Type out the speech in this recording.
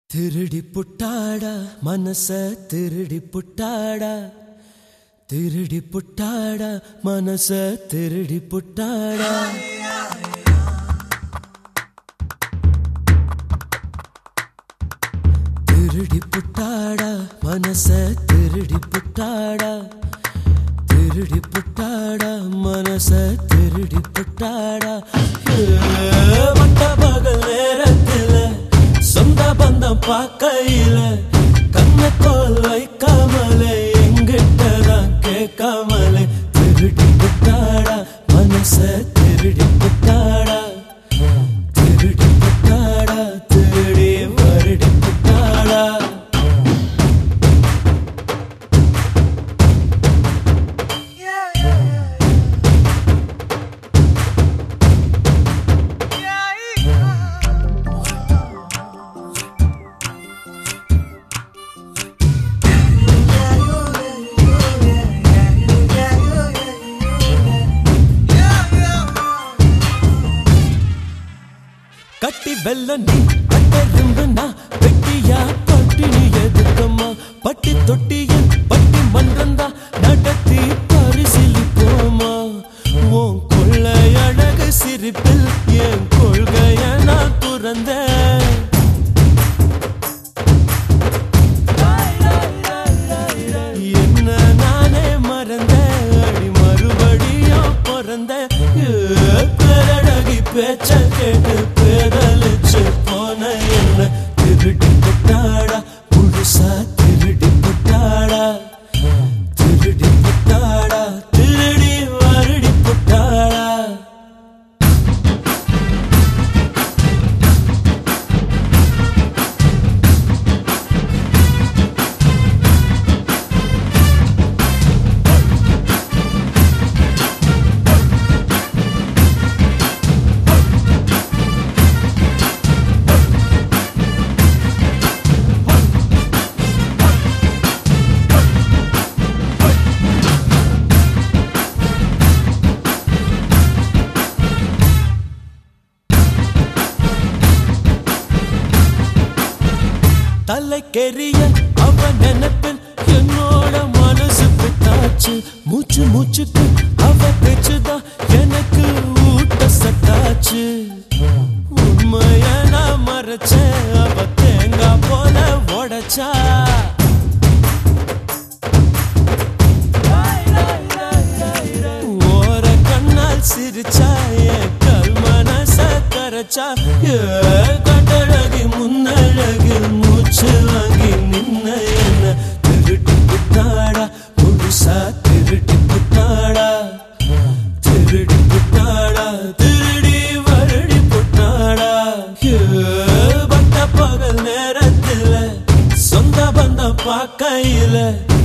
திருடி புட்டாடா மனச திருடி புட்டாடா திருடி புட்டாடா மனச திருடி புட்டாடா திருடி புட்டாடா மனச திருடி புட்டாடா திருடி புட்டாடா மனச திருடி புட்டாடா மட்ட பகல் நேரத்துல சொந்த பந்தம் பார்க்கையில கண்ணக்கோல் வைக்காமலே எங்கிட்டதான் கேட்காமலே திருடி புட்டாடா மனச திருடி புட்டாடா திருடி புட்டாடா திருடி வருடி புட்டாடா கட்டி வெல்ல நீ கட்டெரும்புனா வெட்டியா பட்டினி எதுக்கம்மா பட்டி தொட்டியில் பட்டி மன்றந்தா நடத்தி பரிசீலிப்போமா உன் கொள்ளை அழகு சிரிப்பில் என் கொள்கைய நான் துறந்தேன் என்ன நானே மறந்தேன் அடி மறுபடியும் பிறந்தேன் பேரழகி பேச்ச கேட்டு பேரழிச்சு போன என்ன திருடி புட்டாடா புதுசா திருடி புட்டாடா திருடி புட்டாடா திருடி வருடி புட்டாடா தலைக்கெரிய அவ நினைப்பில் என்னோட மனசு பித்தாச்சு மூச்சு மூச்சுக்கு அவ பேச்சுதான் எனக்கு ஊட்ட சட்டாச்சு உண்மைய நான் மறைச்சேன் அவ தேங்காய் போல உடைச்சா ஓர கண்ணால் சிரிச்சா என் கல் மனச கரைச்சா ஏ கட்டழகி முன்னழகில் மூச்சு வாங்கி நின்ன என்ன திருட்டி புட்டாடா புதுசா திருட்டி புட்டாடா திருடி புட்டாடா திருடி வருடி புட்டாடா ஏ பட்ட பகல் நேரத்துல சொந்த பந்தம் பார்க்கையில